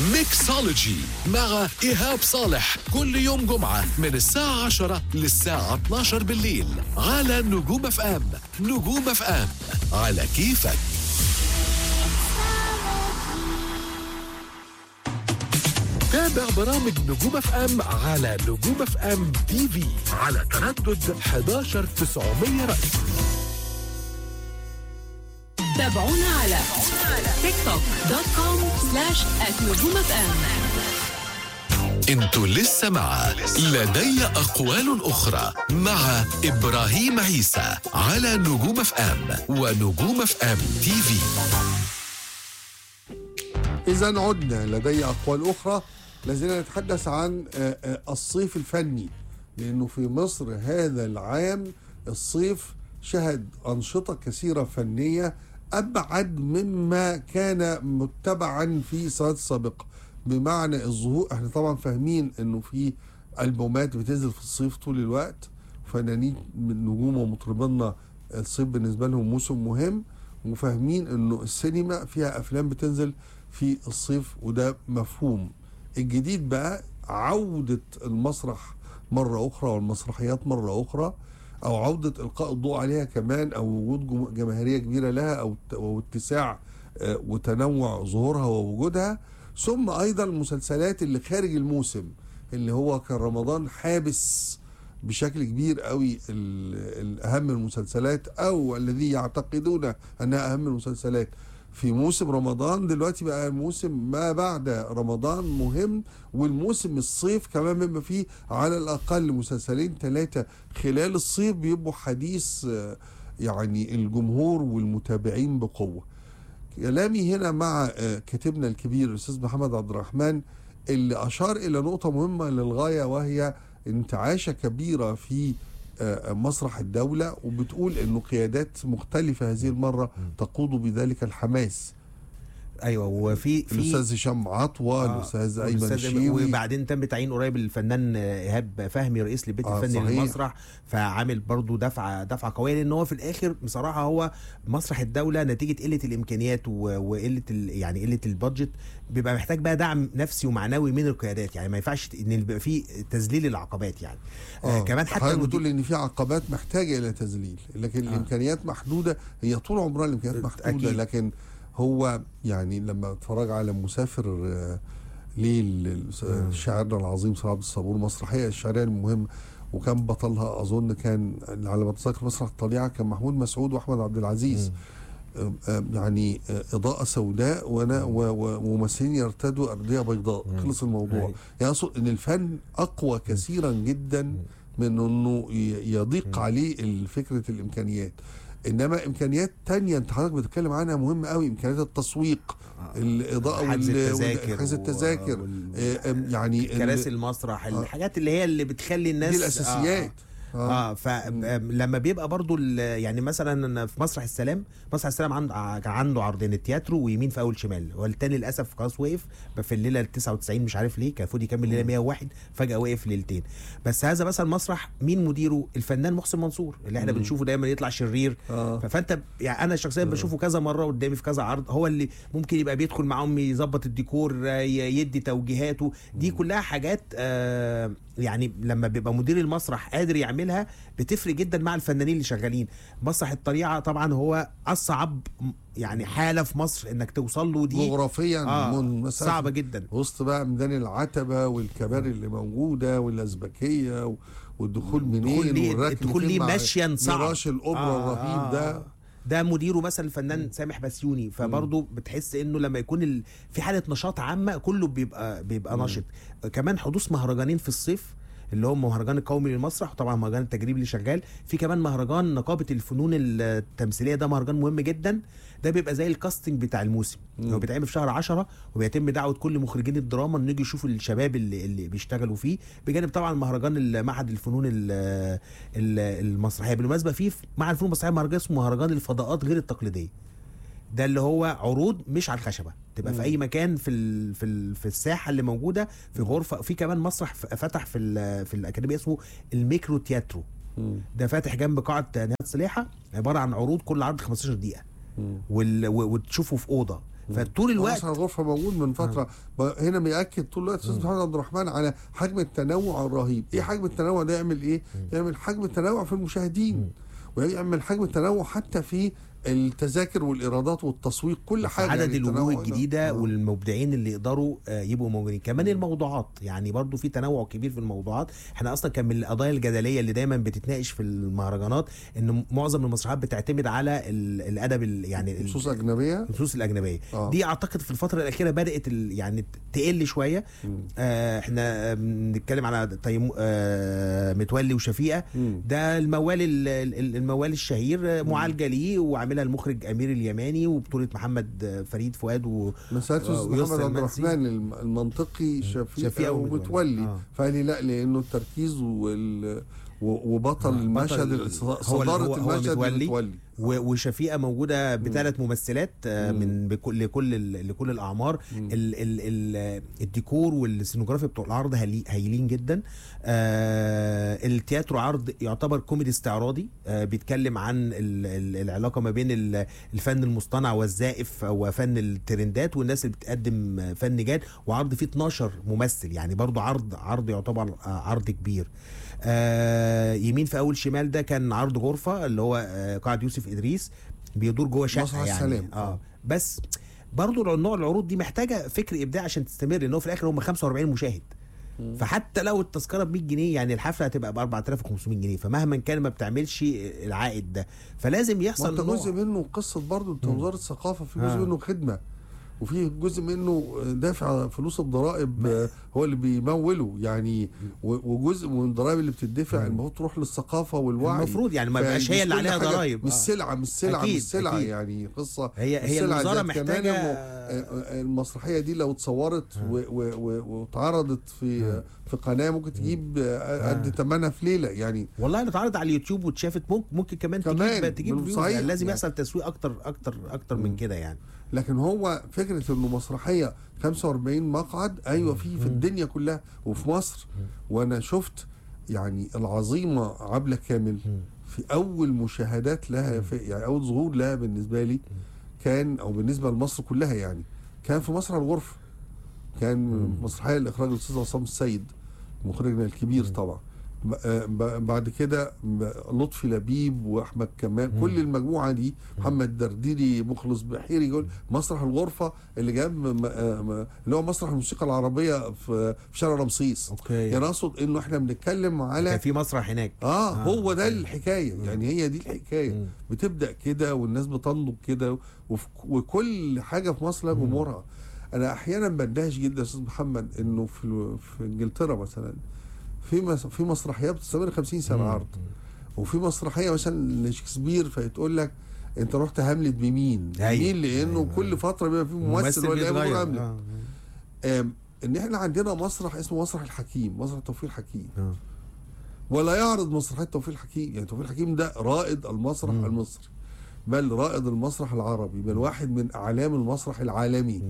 ميكسولوجي مع إيهاب صالح كل يوم جمعة من الساعة 10 للساعة 12 بالليل على نجوم اف ام نجوم اف ام على كيفك تابع برامج نجوم اف ام على نجوم اف ام تي في على تردد 11 900 رأس تابعونا على تيك توك دوت كوم سلاش نجوم اف ام انتوا لسه مع لدي أقوال أخرى مع إبراهيم عيسى على نجوم اف ام ونجوم اف ام تي في إذا عدنا لدي أقوال أخرى لازلنا نتحدث عن آه، آه، الصيف الفني لأنه في مصر هذا العام الصيف شهد أنشطة كثيرة فنية أبعد مما كان متبعا في سنوات السابقة بمعنى الظهور احنا طبعا فاهمين انه في ألبومات بتنزل في الصيف طول الوقت فنانين من نجوم ومطربينا الصيف بالنسبة لهم موسم مهم وفاهمين انه السينما فيها افلام بتنزل في الصيف وده مفهوم الجديد بقى عودة المسرح مرة أخرى والمسرحيات مرة أخرى أو عودة إلقاء الضوء عليها كمان أو وجود جم- جماهيرية كبيرة لها أو ت- أو اتساع آه، وتنوع ظهورها ووجودها ثم أيضا المسلسلات اللي خارج الموسم اللي هو كان رمضان حابس بشكل كبير قوي ال- الأهم المسلسلات أو الذي يعتقدون أنها أهم المسلسلات في موسم رمضان دلوقتي بقى موسم ما بعد رمضان مهم والموسم الصيف كمان بيبقى فيه على الأقل مسلسلين ثلاثة خلال الصيف بيبقوا حديث آه، يعني الجمهور والمتابعين بقوة كلامي هنا مع آه، كاتبنا الكبير الأستاذ محمد عبد الرحمن اللي أشار إلى نقطة مهمة للغاية وهي انتعاشة كبيرة في آه، مسرح الدولة وبتقول أنه قيادات مختلفة هذه المرة تقود بذلك الحماس ايوه وفي في الأستاذ هشام عطوة آه، الأستاذ أيمن والأستاذ الشيوي وبعدين تم تعيين قريب الفنان ايهاب فهمي رئيس للبيت آه، الفني صحيح. للمسرح فعامل برضو دفعه دفعه قويه لان هو في الاخر بصراحه هو مسرح الدوله نتيجه قله الامكانيات و- وقله ال- يعني قله البادجت بيبقى محتاج بقى دعم نفسي ومعنوي من القيادات يعني ما ينفعش ان يبقى في تذليل العقبات يعني آه كمان حتى حضرتك المدير- بتقول ان في عقبات محتاجه الى تذليل لكن آه. الامكانيات محدوده هي طول عمرها الامكانيات محدوده أكيد. لكن هو يعني لما اتفرج على مسافر آه، ليل شاعرنا العظيم صلاح عبد الصبور مسرحيه الشعريه المهمه وكان بطلها اظن كان على ما اتذكر مسرح الطليعه كان محمود مسعود واحمد عبد العزيز آه، آه، يعني آه، اضاءه سوداء ونا- و- و- وممثلين يرتدوا ارديه بيضاء خلص الموضوع أيوة. يعني اقصد ان الفن اقوى كثيرا جدا من انه ي- يضيق عليه فكره الامكانيات انما امكانيات تانية انت حضرتك بتتكلم عنها مهمه قوي امكانيات التسويق الاضاءه حجز وال- التذاكر حجز و- التذاكر وال- آه، آم، يعني كراسي ال- المسرح الحاجات اللي هي اللي بتخلي الناس دي الاساسيات اه فلما بيبقى برضو ال- يعني مثلا أنا في مسرح السلام مسرح السلام عنده ع- كان عنده عرضين التياترو ويمين في اول شمال هو التاني للاسف خلاص وقف في الليله ال 99 مش عارف ليه كان المفروض يكمل ليله 101 فجاه وقف ليلتين بس هذا مثلا مسرح مين مديره الفنان محسن منصور اللي احنا بنشوفه دايما يطلع شرير آه. ف- فانت يعني انا شخصيا بشوفه كذا مره قدامي في كذا عرض هو اللي ممكن يبقى بيدخل معاهم يظبط الديكور آه، ي- يدي توجيهاته دي كلها حاجات آه، يعني لما بيبقى مدير المسرح قادر يعملها بتفرق جدا مع الفنانين اللي شغالين مسرح الطليعه طبعا هو اصعب م- يعني حاله في مصر انك توصل له دي جغرافيا آه من مسافة صعبه جدا وسط بقى ميدان العتبه والكباري اللي موجوده والازبكيه و- والدخول منين ليه- والركن الدخول فين ليه مع مشيا صعب جراش الاوبرا الرهيب ده ده مديره مثلا الفنان سامح بسيوني فبرضه بتحس انه لما يكون ال... في حاله نشاط عامه كله بيبقى بيبقى نشط كمان حدوث مهرجانين في الصيف اللي هو مهرجان القومي للمسرح وطبعا مهرجان التجريبي اللي شغال في كمان مهرجان نقابه الفنون التمثيليه ده مهرجان مهم جدا ده بيبقى زي الكاستنج بتاع الموسم هو بيتعمل في شهر 10 وبيتم دعوه كل مخرجين الدراما ان يجوا يشوفوا الشباب اللي, اللي بيشتغلوا فيه بجانب طبعا مهرجان معهد الفنون ال- ال- المسرحيه بالمناسبه في معهد الفنون المسرحيه مهرجان اسمه مهرجان الفضاءات غير التقليديه ده اللي هو عروض مش على الخشبه تبقى في اي مكان في ال في ال في الساحه اللي موجوده في غرفه في كمان مسرح ف- فتح في ال- في الاكاديميه اسمه الميكرو تياترو ده فاتح جنب قاعه نهاد سلاحه عباره عن عروض كل عرض 15 دقيقه وال... و- وتشوفه في اوضه فطول الوقت مسرح الغرفه موجود من فتره ب- هنا بياكد طول الوقت استاذ محمد عبد الرحمن على حجم التنوع الرهيب ايه حجم التنوع ده يعمل ايه يعمل حجم التنوع في المشاهدين ويعمل حجم التنوع حتى في التذاكر والايرادات والتسويق كل حاجه عدد يعني الوجوه التنوع ده. الجديده آه. والمبدعين اللي يقدروا آه، يبقوا موجودين كمان الموضوعات يعني برضو في تنوع كبير في الموضوعات احنا اصلا كان من القضايا الجدليه اللي دايما بتتناقش في المهرجانات ان معظم المسرحيات بتعتمد على ال- الادب ال- يعني ال- نصوص اجنبيه النصوص الاجنبيه آه. دي اعتقد في الفتره الاخيره بدات ال- يعني تقل شويه آه احنا بنتكلم على تيمو آه متولي وشفيقه مم. ده الموال ال- ال- الموال الشهير آه، معالجه ليه وعاملها المخرج امير اليماني وبطوله محمد آه، فريد فؤاد و مسألة آه، أستاذ ويسر محمد عبد المنسي. الرحمن الم- المنطقي شفيقة شفيقة ومتولي. ومتولي آه. فقال لي لا لأنه التركيز وال و- وبطل آه، المشهد بطل- الص- هو- صدارة هو- هو المشهد متولي. متولي و- وشفيقه موجوده بثلاث ممثلات آه، من بكل لكل ال- لكل الاعمار ال ال ال الديكور والسينوجرافي بتوع العرض هايلي- هايلين جدا آه التياترو عرض يعتبر كوميدي استعراضي آه بيتكلم عن ال ال العلاقه ما بين ال- الفن المصطنع والزائف وفن الترندات والناس اللي بتقدم فن جاد وعرض فيه 12 ممثل يعني برضو عرض عرض يعتبر آه، عرض كبير آه يمين في اول شمال ده كان عرض غرفه اللي هو آه قاعه يوسف ادريس بيدور جوه شقه مسرح يعني السلام. اه بس برضو نوع العروض دي محتاجه فكر ابداع عشان تستمر لان هو في الاخر هم 45 مشاهد فحتى لو التذكره ب 100 جنيه يعني الحفله هتبقى ب 4500 جنيه فمهما كان ما بتعملش العائد ده فلازم ما يحصل انت نوع- جزء منه قصة برضه انت وزارة الثقافة في جزء آه. منه خدمة وفي جزء منه دافع فلوس الضرائب آه، هو اللي بيموله يعني و- وجزء من الضرائب اللي بتدفع المفروض تروح للثقافة والوعي المفروض يعني ما فيعني يبقاش هي مش اللي كل عليها حاجة- ضرايب مش آه. سلعة مش سلعة أكيد، مش سلعة أكيد. يعني قصة هي- مش هي سلعة الوزارة ذات كمان محتاجة- إنه، آه، آه، المسرحية دي لو اتصورت و- و- و- واتعرضت في في قناة ممكن تجيب آه، قد ثمنها في ليلة يعني والله اللي اتعرض على اليوتيوب واتشافت ممكن ممكن كمان, كمان، تجيب تجيب بال- فيوز صحيح. يعني لازم يعني. يحصل تسويق اكتر اكتر اكتر من كده يعني لكن هو فكره انه مسرحيه 45 مقعد ايوه في في الدنيا كلها وفي مصر وانا شفت يعني العظيمه عبله كامل في اول مشاهدات لها في يعني اول ظهور لها بالنسبه لي كان او بالنسبه لمصر كلها يعني كان في مسرح الغرفه كان مسرحيه لاخراج الاستاذ عصام السيد مخرجنا الكبير طبعا ب- آه، ب- بعد كده ب- لطفي لبيب واحمد كمال كل المجموعه دي محمد درديري مخلص بحيري يقول مسرح الغرفه اللي جاب م- آه، م- اللي هو مسرح الموسيقى العربيه في في شارع رمسيس اوكي يعني اقصد انه احنا بنتكلم كان على في مسرح هناك اه آه. هو ده الحكايه يعني هي دي الحكايه مم. بتبدا كده والناس بتنضج كده وف- وكل حاجه في مصر لها جمهورها انا احيانا بندهش جدا يا استاذ محمد انه في في انجلترا مثلا في مس- في مسرحيات بتستمر 50 سنه عرض وفي مسرحيه مثلا لشكسبير فيتقول لك انت رحت هاملت بمين؟ أيوة. مين لانه كل فتره بيبقى في ممثل ولا يبقى بيتغير. هاملت آه. آم، ان احنا عندنا مسرح اسمه مسرح الحكيم مسرح توفيق الحكيم آه. ولا يعرض مسرحيات توفيق الحكيم يعني توفيق الحكيم ده رائد المسرح مم. المصري بل رائد المسرح العربي بل واحد من اعلام المسرح العالمي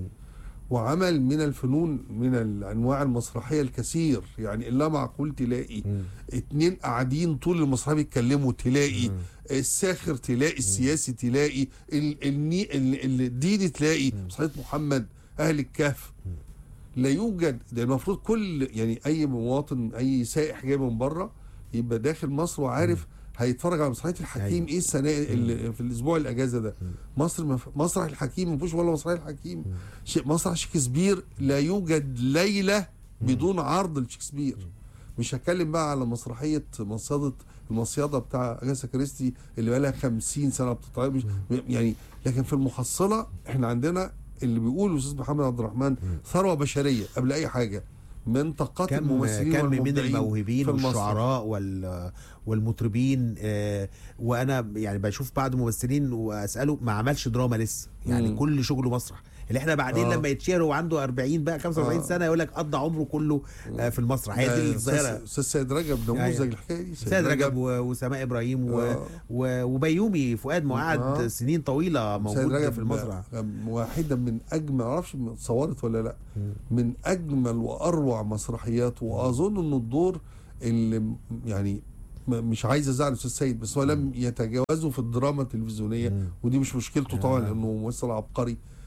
وعمل من الفنون من الانواع المسرحيه الكثير يعني الا معقول تلاقي مم. اتنين قاعدين طول المسرحيه بيتكلموا تلاقي الساخر تلاقي السياسي تلاقي ال- الني ال- ال- الديني تلاقي مسرحيه محمد اهل الكهف لا يوجد ده المفروض كل يعني اي مواطن اي سائح جاي من بره يبقى داخل مصر وعارف هيتفرج على مسرحيه الحكيم أيوة. ايه السنه اللي في الاسبوع الاجازه ده مصر مف... مسرح الحكيم ما فيهوش ولا مسرحيه الحكيم ش... مسرح شكسبير لا يوجد ليله بدون عرض لشكسبير مش هتكلم بقى على مسرحيه مصيده المصيده بتاع اجاسا كريستي اللي بقى لها 50 سنه بتتعرض مش يعني لكن في المحصله احنا عندنا اللي بيقوله الاستاذ محمد عبد الرحمن ثروه بشريه قبل اي حاجه من طاقات كم الممثلين كم من والمبدعين الموهوبين في المسرح. والشعراء وال والمطربين آه، وانا يعني بشوف بعض ممثلين واساله ما عملش دراما لسه يعني مم. كل شغله مسرح اللي احنا بعدين آه. لما يتشهر وعنده 40 بقى 45 آه. سنه يقول لك قضى عمره كله آه، في المسرح هي دي آه، الظاهره أستاذ- استاذ سيد رجب نموذج أيوة. الحكايه دي سيد رجب و- وسماء ابراهيم و... آه. و... وبيومي فؤاد ما قعد آه. سنين طويله سيد موجود رجب في المسرح واحده من اجمل معرفش اتصورت ولا لا من اجمل واروع مسرحيات واظن انه الدور اللي م- يعني م- مش عايز ازعل الاستاذ سيد بس هو لم يتجاوزه في الدراما التلفزيونيه ودي مش مشكلته طبعا لانه ممثل عبقري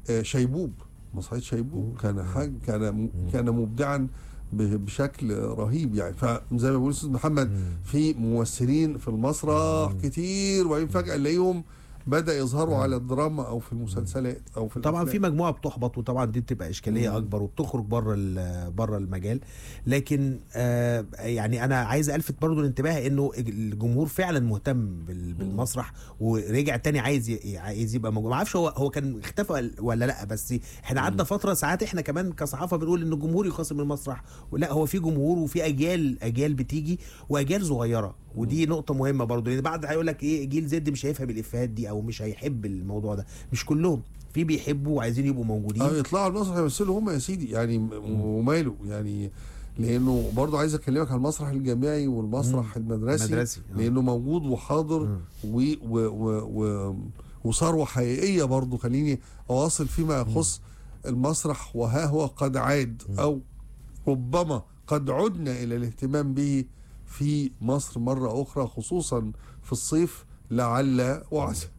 آه، شيبوب مسرحيه شيبوب كان حاج كان كان مبدعا ب- بشكل رهيب يعني فزي ما بيقول استاذ محمد في ممثلين في المسرح كتير وبعدين فجاه نلاقيهم بدا يظهروا على الدراما او في المسلسلات او في طبعا في الأفلام. مجموعه بتحبط وطبعا دي بتبقى اشكاليه اكبر وبتخرج بره ال- بره المجال لكن آه يعني انا عايز الفت برضو الانتباه انه الجمهور فعلا مهتم بال- بالمسرح ورجع تاني عايز ي- عايز يبقى موجود ما اعرفش هو هو كان اختفى ولا لا بس احنا قعدنا فتره ساعات احنا كمان كصحافه بنقول ان الجمهور يخاصم المسرح ولا هو في جمهور وفي اجيال اجيال بتيجي واجيال صغيره ودي نقطه مهمه برضو لان بعد هيقول لك ايه جيل زد مش هيفهم الافيهات دي او مش هيحب الموضوع ده مش كلهم في بيحبوا وعايزين يبقوا موجودين اه يطلعوا على المسرح يمثلوا هم يا سيدي يعني م- وماله يعني لانه برضه عايز اكلمك على المسرح الجامعي والمسرح المدرسي المدرسي، آه. لانه موجود وحاضر و و و و وثروه حقيقيه برضه خليني اواصل فيما يخص المسرح وها هو قد عاد او ربما قد عدنا الى الاهتمام به في مصر مره اخرى خصوصا في الصيف لعل وعسى